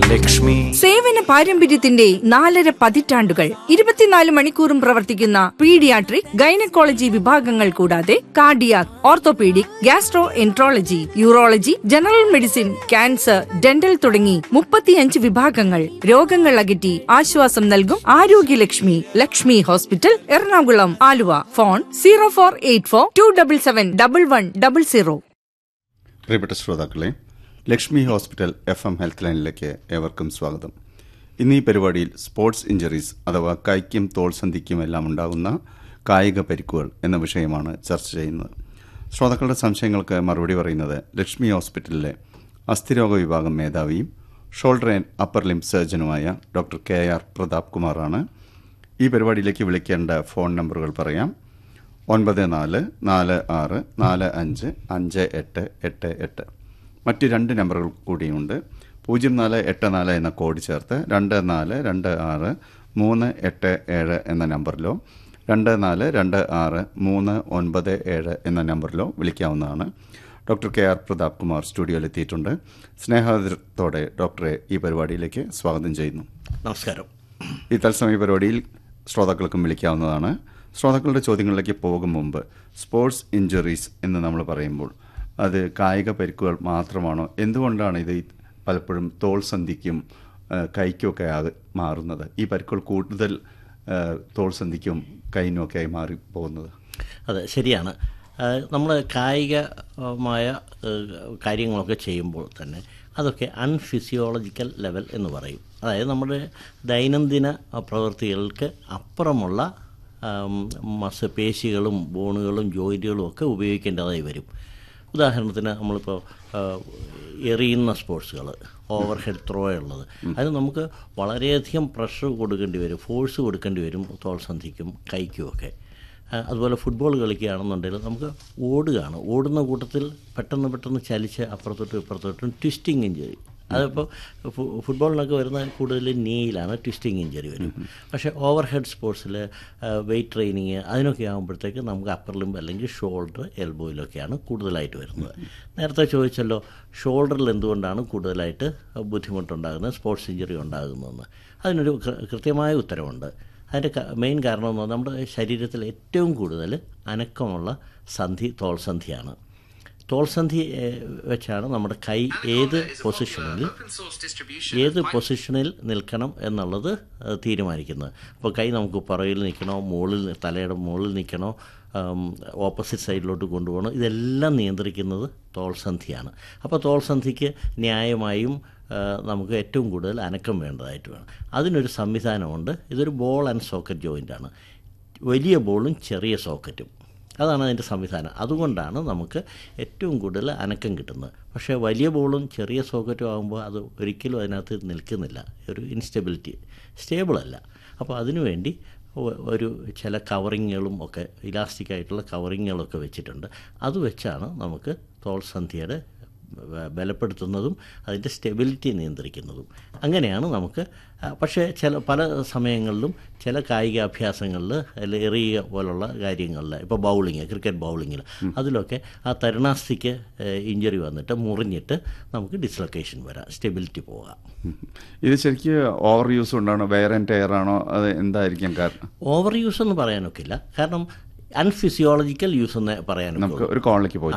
ലക്ഷ്മി സേവന പാരമ്പര്യത്തിന്റെ നാലര പതിറ്റാണ്ടുകൾ ഇരുപത്തിനാല് മണിക്കൂറും പ്രവർത്തിക്കുന്ന പീഡിയാട്രിക് ഗൈനക്കോളജി വിഭാഗങ്ങൾ കൂടാതെ cardiac orthopaedic gastroenterology urology general medicine cancer dental തുടങ്ങി മുപ്പത്തിയഞ്ച് വിഭാഗങ്ങൾ രോഗങ്ങൾ അകറ്റി ആശ്വാസം നൽകും ആരോഗ്യലക്ഷ്മി Lakshmi hospital Ernakulam Aluva phone zero four eight four two double seven double one double zero പ്രിയപ്പെട്ട ശ്രോതാക്കളെ Lakshmi hospital F M health ലൈനിലേക്ക് ഏവർക്കും സ്വാഗതം ഇന്ന് ഈ പരിപാടിയിൽ സ്പോർട്സ് ഇഞ്ചറീസ് അഥവാ കൈക്കും തോൾസന്ധിക്കും എല്ലാം ഉണ്ടാകുന്ന കായിക പരിക്കുകൾ എന്ന വിഷയമാണ് ചർച്ച ചെയ്യുന്നത് ശ്രോതാക്കളുടെ സംശയങ്ങൾക്ക് മറുപടി പറയുന്നത് ലക്ഷ്മി ഹോസ്പിറ്റലിലെ അസ്ഥിരോഗ വിഭാഗം മേധാവിയും ഷോൾഡർ ആൻഡ് അപ്പർ ലിം സർജനുമായ ഡോക്ടർ കെ ആർ പ്രതാപ് കുമാറാണ് ഈ പരിപാടിയിലേക്ക് വിളിക്കേണ്ട ഫോൺ നമ്പറുകൾ പറയാം ഒൻപത് നാല് നാല് ആറ് നാല് അഞ്ച് അഞ്ച് എട്ട് എട്ട് എട്ട് മറ്റ് രണ്ട് നമ്പറുകൾ കൂടിയുണ്ട് പൂജ്യം നാല് എട്ട് നാല് എന്ന കോഡ് ചേർത്ത് രണ്ട് നാല് രണ്ട് ആറ് മൂന്ന് എട്ട് ഏഴ് എന്ന നമ്പറിലോ രണ്ട് നാല് രണ്ട് ആറ് മൂന്ന് ഒൻപത് ഏഴ് എന്ന നമ്പറിലോ വിളിക്കാവുന്നതാണ് doctor K R Pratap Kumar സ്റ്റുഡിയോയിൽ എത്തിയിട്ടുണ്ട് സ്നേഹാദരത്തോടെ ഡോക്ടറെ ഈ പരിപാടിയിലേക്ക് സ്വാഗതം ചെയ്യുന്നു നമസ്കാരം ഈ തത്സമയ പരിപാടിയിൽ ശ്രോതാക്കൾക്കും വിളിക്കാവുന്നതാണ് ശ്രോതാക്കളുടെ ചോദ്യങ്ങളിലേക്ക് പോകും മുമ്പ് സ്പോർട്സ് ഇഞ്ചുറീസ് എന്ന് നമ്മൾ പറയുമ്പോൾ അത് കായിക പരിക്കുകൾ മാത്രമാണോ എന്തുകൊണ്ടാണ് ഇത് ഈ പലപ്പോഴും തോൾ സന്ധിക്കും ആ, കൈക്കുമൊക്കെ ആകെ മാറുന്നത് ഈ പരിക്കുകൾ കൂടുതൽ ആ, തോൾ സന്ധിക്കും കൈനുമൊക്കെ ആയി മാറി പോകുന്നത് അതെ ശരിയാണ് നമ്മൾ കായികമായ ഏഹ്, കാര്യങ്ങളൊക്കെ ചെയ്യുമ്പോൾ തന്നെ അതൊക്കെ അൺഫിസിയോളജിക്കൽ ലെവൽ എന്ന് പറയും അതായത് നമ്മുടെ ദൈനംദിന പ്രവൃത്തികൾക്ക് അപ്പുറമുള്ള ആം, മസ് പേശികളും ബോണുകളും ജോയിൻറ്റുകളും ഒക്കെ ഉപയോഗിക്കേണ്ടതായി വരും ഉദാഹരണത്തിന് നമ്മളിപ്പോൾ ആ, എറിയുന്ന സ്പോർട്സുകൾ ഓവർ ഹെഡ് ത്രോ ഉള്ളത് അതിന് നമുക്ക് വളരെയധികം പ്രഷർ കൊടുക്കേണ്ടി വരും ഫോഴ്സ് കൊടുക്കേണ്ടി വരും തോൾസന്ധിക്കും കൈക്കുമൊക്കെ ആ, അതുപോലെ ഫുട്ബോൾ കളിക്കുകയാണെന്നുണ്ടെങ്കിൽ നമുക്ക് ഓടുകയാണ് ഓടുന്ന കൂട്ടത്തിൽ പെട്ടെന്ന് പെട്ടെന്ന് ചലിച്ച് അപ്പുറത്തോട്ടും ഇപ്പുറത്തോട്ടും ട്വിസ്റ്റിംഗ് ഇഞ്ചറി അതിപ്പോൾ ഫു- ഫുട്ബോളിനൊക്കെ വരുന്ന കൂടുതൽ നീയിലാണ് ട്വിസ്റ്റിംഗ് ഇഞ്ചറി വരും പക്ഷേ ഓവർ ഹെഡ് സ്പോർട്സിൽ വെയിറ്റ് ട്രെയിനിങ് അതിനൊക്കെ ആകുമ്പോഴത്തേക്ക് നമുക്ക് അപ്പർ ലിംബ് അല്ലെങ്കിൽ ഷോൾഡർ എൽബോയിലൊക്കെയാണ് കൂടുതലായിട്ട് വരുന്നത് നേരത്തെ ചോദിച്ചല്ലോ ഷോൾഡറിൽ എന്തുകൊണ്ടാണ് കൂടുതലായിട്ട് ബുദ്ധിമുട്ടുണ്ടാകുന്നത് സ്പോർട്സ് ഇഞ്ചറി ഉണ്ടാകുന്നതെന്ന് അതിനൊരു കൃ- കൃത്യമായ ഉത്തരവുണ്ട് അതിൻ്റെ മെയിൻ കാരണം എന്ന് പറഞ്ഞാൽ നമ്മുടെ ശരീരത്തിൽ ഏറ്റവും കൂടുതൽ അനക്കമുള്ള സന്ധി തോൾസന്ധിയാണ് തോൾസന്ധി ഏഹ്, വെച്ചാണ് നമ്മുടെ കൈ ഏത് പൊസിഷനിൽ ഏത് പൊസിഷനിൽ നിൽക്കണം എന്നുള്ളത് ഏഹ്, തീരുമാനിക്കുന്നത് അപ്പോൾ കൈ നമുക്ക് പുറകിൽ നിൽക്കണോ മുകളിൽ തലയുടെ മുകളിൽ നിൽക്കണോ ഓപ്പോസിറ്റ് സൈഡിലോട്ട് കൊണ്ടുപോകണോ ഇതെല്ലാം നിയന്ത്രിക്കുന്നത് തോൾസന്ധിയാണ് അപ്പോൾ തോൾസന്ധിക്ക് ന്യായമായും ആ, നമുക്ക് ഏറ്റവും കൂടുതൽ അനക്കം വേണ്ടതായിട്ട് വേണം അതിനൊരു സംവിധാനമുണ്ട് ഇതൊരു ബോൾ ആൻഡ് സോക്കറ്റ് ജോയിൻ്റാണ് വലിയ ബോളും ചെറിയ സോക്കറ്റും അതാണ് അതിൻ്റെ സംവിധാനം അതുകൊണ്ടാണ് നമുക്ക് ഏറ്റവും കൂടുതൽ അനക്കം കിട്ടുന്നത് പക്ഷേ വലിയ ബോളും ചെറിയ സോക്കറ്റും ആകുമ്പോൾ അത് ഒരിക്കലും അതിനകത്ത് നിൽക്കുന്നില്ല ഒരു ഇൻസ്റ്റെബിലിറ്റി സ്റ്റേബിൾ അല്ല അപ്പോൾ അതിനുവേണ്ടി ഒ- ഒരു ചില കവറിങ്ങുകളും ഒക്കെ ഇലാസ്റ്റിക് ആയിട്ടുള്ള കവറിങ്ങുകളൊക്കെ വെച്ചിട്ടുണ്ട് അത് വെച്ചാണ് നമുക്ക് തോൾസന്ധിയുടെ ബ- ബലപ്പെടുത്തുന്നതും അതിൻ്റെ സ്റ്റെബിലിറ്റി നിയന്ത്രിക്കുന്നതും അങ്ങനെയാണ് നമുക്ക് ആ, പക്ഷേ ചില പല സമയങ്ങളിലും ചില കായിക അഭ്യാസങ്ങളിൽ അല്ലെങ്കിൽ എറിയുക പോലുള്ള കാര്യങ്ങളിൽ ഇപ്പോൾ ബൗളിങ് ക്രിക്കറ്റ് ബൗളിങ്ങിൽ അതിലൊക്കെ ആ തരുണാസ്ഥിക്ക് ഇഞ്ചറി വന്നിട്ട് മുറിഞ്ഞിട്ട് നമുക്ക് ഡിസ്ലൊക്കേഷൻ വരാം സ്റ്റെബിലിറ്റി പോകാം ഇത് ശരിക്കും ഓവർ യൂസ് കൊണ്ടാണോ വെയർ ആൻഡ് ടയർ ആണോ അത് എന്തായിരിക്കും കാരണം ഓവർ യൂസ് എന്ന് പറയാനൊക്കില്ല കാരണം അൺഫിസിയോളജിക്കൽ യൂസ് എന്ന് പറയാനൊക്കെ നമുക്ക് ഒരു കോളിലേക്ക് പോയി